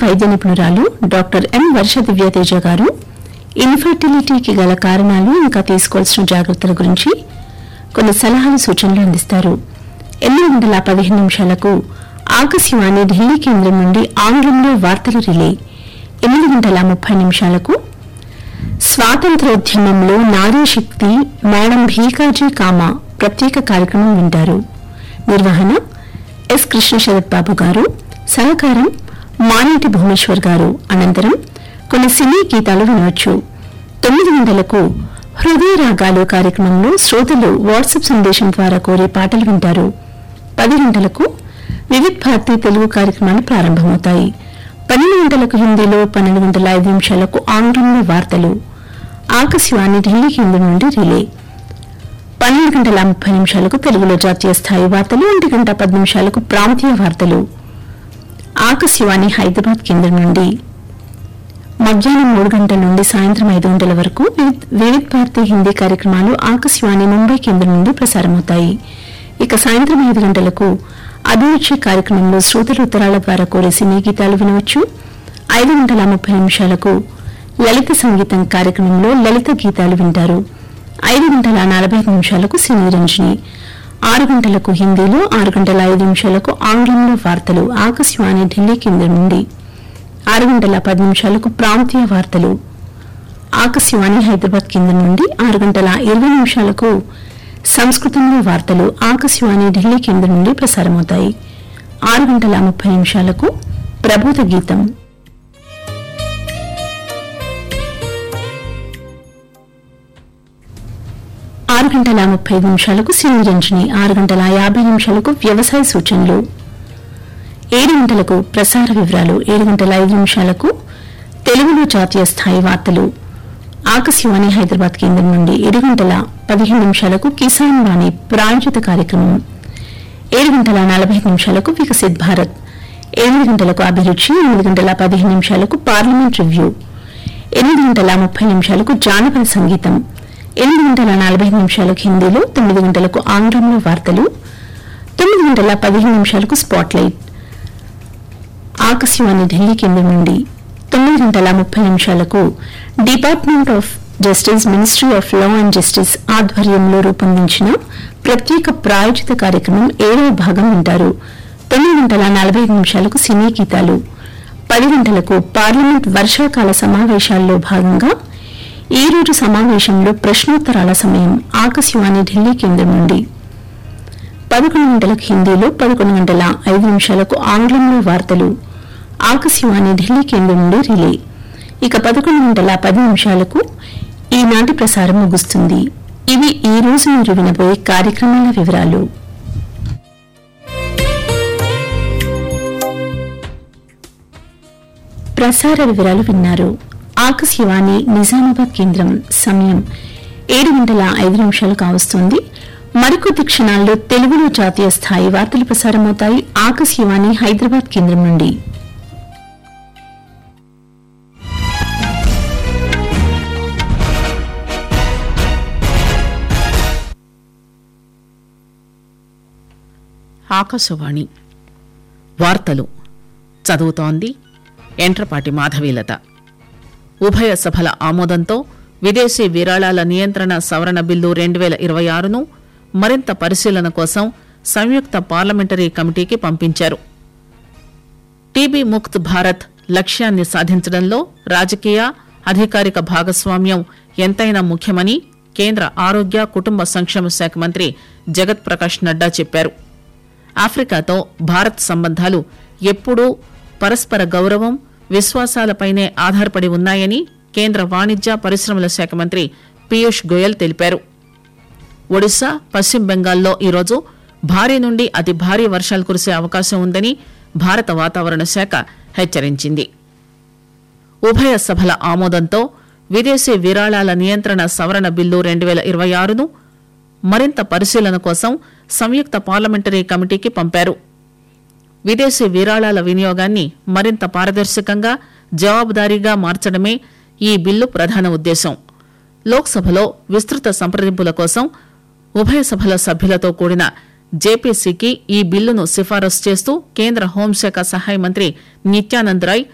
వైద్య నిపుణురాలు doctor M వర్ష దివ్యతేజ గారు ఇన్ఫర్టిలిటీకి గల కారణాలు ఇంకా తీసుకోవాల్సిన జాగ్రత్తల గురించి కొన్ని సలహాలు సూచనలు అందిస్తారు ఎనిమిది గంటల పదిహేను నిమిషాలకు ఆకాశవాణి ఢిల్లీ కేంద్రం నుండి ఆంగ్లంలో వార్తలు రిలే ఎనిమిది గంటల ముప్పై నిమిషాలకు స్వాతంత్రోద్యమంలో నారీ శక్తి మేడం భీకాజీ కామ ప్రత్యేక కార్యక్రమం వింటారు నిర్వహణ ఎస్ కృష్ణ శరత్ బాబు గారు సహకారం మానేటి భువనేశ్వర్ గారు అనంతరం కొన్ని సినీ గీతాలు వినవచ్చు తొమ్మిది గంటలకు హృదయ రాగాలు కార్యక్రమంలో శ్రోతలు వాట్సాప్ సందేశం ద్వారా కోరే పాటలు వింటారు పది గంటలకు వివిధ్ భారతి తెలుగు కార్యక్రమాలు ప్రారంభమవుతాయి పన్నెండు గంటలకు హిందీలో పన్నెండు గంటల ఐదు నిమిషాలకు ఆంగ్లంలో వార్తలు ఆకాశవాణి ఢిల్లీ కేంద్రం నుండి రిలే పన్నెండు గంటల ముప్పై నిమిషాలకు తెలుగులో జాతీయ స్థాయి వార్తలు ఒంటి గంట పది నిమిషాలకు ప్రాంతీయ వార్తలు ఆకాశవాణి హైదరాబాద్ కేంద్రం నుండి మధ్యాహ్నం మూడు గంటల నుండి సాయంత్రం ఐదు గంటల వరకు వివిధ్- వివిధ్ భారతి హిందీ కార్యక్రమాలు ఆకాశవాణి ముంబై కేంద్రం నుండి ప్రసారమవుతాయి ఇక సాయంత్రం ఐదు గంటలకు అభిరుచి కార్యక్రమంలో శ్రోతల ఉత్తరాల ద్వారా కోరే సినీ గీతాలు వినవచ్చు ఐదు గంటల ముప్పై నిమిషాలకు లలిత సంగీతం కార్యక్రమంలో లలిత గీతాలు వింటారు ఐదు గంటల నలభై ఐదు నిమిషాలకు సినీ రంజని ఆరు గంటలకు హిందీలో ఆరు గంటల ఐదు నిమిషాలకు ఆంగ్లంలో వార్తలు ఆకాశవాణి ఢిల్లీ కేంద్రం నుండి ఆరు గంటల పది నిమిషాలకు ప్రాంతీయ వార్తలు ఆకాశవాణి హైదరాబాద్ కేంద్రం నుండి ఆరు గంటల ఇరవై నిమిషాలకు సంస్కృతంలో వార్తలు ఆకాశవాణి ఢిల్లీ కేంద్రం నుండి ప్రసారమవుతాయి ఆరు గంటల ముప్పై నిమిషాలకు ప్రబోధ గీతం ఆరు గంటల ముప్పై ఐదు నిమిషాలకు సినీ రంజని ఆరు గంటల యాభై నిమిషాలకు వ్యవసాయ సూచనలు ఏడు గంటలకు ప్రసార వివరాలు ఏడు గంటల ఐదు నిమిషాలకు తెలుగులో జాతీయ స్థాయి వార్తలు ఆకాశవాణి హైదరాబాద్ కేంద్రం నుండి ఏడు గంటల పదిహేను నిమిషాలకు కిసాన్ వాణి ప్రాయోజిత కార్యక్రమం ఏడు గంటల నలభై ఐదు నిమిషాలకు వికసిత్ భారత్ ఎనిమిది గంటలకు అభిరుచి ఎనిమిది గంటల పదిహేను నిమిషాలకు పార్లమెంట్ రివ్యూ ఎనిమిది గంటల ముప్పై నిమిషాలకు జానపద సంగీతం ఎనిమిది గంటల నలభై ఐదు నిమిషాలకు హిందీలో తొమ్మిది గంటలకు ఆంగ్లంలో వార్తలు తొమ్మిది గంటల పదిహేను నిమిషాలకు స్పాట్ లైట్ ఆకాశవాణి ఢిల్లీ కేంద్రం నుండి తొమ్మిది గంటల ముప్పై నిమిషాలకు department of justice ministry of law and justice ఆధ్వర్యంలో రూపొందించిన ప్రత్యేక ప్రాయోజిత కార్యక్రమం ఏడవ భాగం వింటారు తొమ్మిది గంటల నలభై ఐదు నిమిషాలకు సినీ గీతాలు పది గంటలకు పార్లమెంట్ వర్షాకాల సమావేశాల్లో భాగంగా ఈ రోజు సమావేశంలో ప్రశ్నోత్తరాల సమయం ఆకాశవాణి ఢిల్లీ కేంద్రం నుండి పదకొండు గంటలకు హిందీలో పదకొండు గంటల ఐదు నిమిషాలకు ఆంగ్లంలో వార్తలు ఆకాశవాణి ఢిల్లీ కేంద్రం నుండి రిలే ఇక పదకొండు గంటల పది నిమిషాలకు ఈనాటి ప్రసారం ముగుస్తుంది ఇవి ఈ రోజు మీరు వినబోయే కార్యక్రమాల వివరాలు ప్రసార వివరాలు విన్నారు ఆకాశవాణి నిజామాబాద్ కేంద్రం సమయం ఏడు గంటల ఐదు నిమిషాలు కావస్తోంది మరికొద్ది క్షణాల్లో తెలుగులో జాతీయ స్థాయి వార్తలు ప్రసారమవుతాయి ఆకాశవాణి హైదరాబాద్ కేంద్రం నుండి ఆకాశవాణి వార్తలు చదువుతోంది ఎంట్రపాటి మాధవీలత ఉభయ సభల ఆమోదంతో విదేశీ విరాళాల నియంత్రణ సవరణ బిల్లు రెండు వేల ఇరవై ఆరును మరింత పరిశీలన కోసం సంయుక్త పార్లమెంటరీ కమిటీకి పంపించారు టీబీ ముక్త్ భారత్ లక్ష్యాన్ని సాధించడంలో రాజకీయ అధికారిక భాగస్వామ్యం ఎంతైనా ముఖ్యమని కేంద్ర ఆరోగ్య కుటుంబ సంక్షేమ శాఖ మంత్రి జగత్ ప్రకాష్ నడ్డా చెప్పారు ఆఫ్రికాతో భారత్ సంబంధాలు ఎప్పుడూ పరస్పర గౌరవం విశ్వాసాలపైనే ఆధారపడి ఉన్నాయని కేంద్ర వాణిజ్య పరిశ్రమల శాఖ మంత్రి పీయూష్ గోయల్ తెలిపారు ఒడిశా పశ్చిమ బెంగాల్లో ఈరోజు భారీ నుండి అతి భారీ వర్షాలు కురిసే అవకాశం ఉందని భారత వాతావరణ శాఖ హెచ్చరించింది ఉభయ సభల ఆమోదంతో విదేశీ విరాళాల నియంత్రణ సవరణ బిల్లు రెండు వేల ఇరవై ఆరును మరింత పరిశీలన కోసం సంయుక్త పార్లమెంటరీ కమిటీకి పంపారు విదేశీ విరాళాల వినియోగాన్ని మరింత పారదర్శకంగా జవాబుదారీగా మార్చడమే ఈ బిల్లు ప్రధాన ఉద్దేశం లోక్సభలో విస్తృత సంప్రదింపుల కోసం ఉభయ సభల సభ్యులతో కూడిన జేపీసీకి ఈ బిల్లును సిఫారసు చేస్తూ కేంద్ర హోంశాఖ సహాయ మంత్రి నిత్యానంద్ రాయ్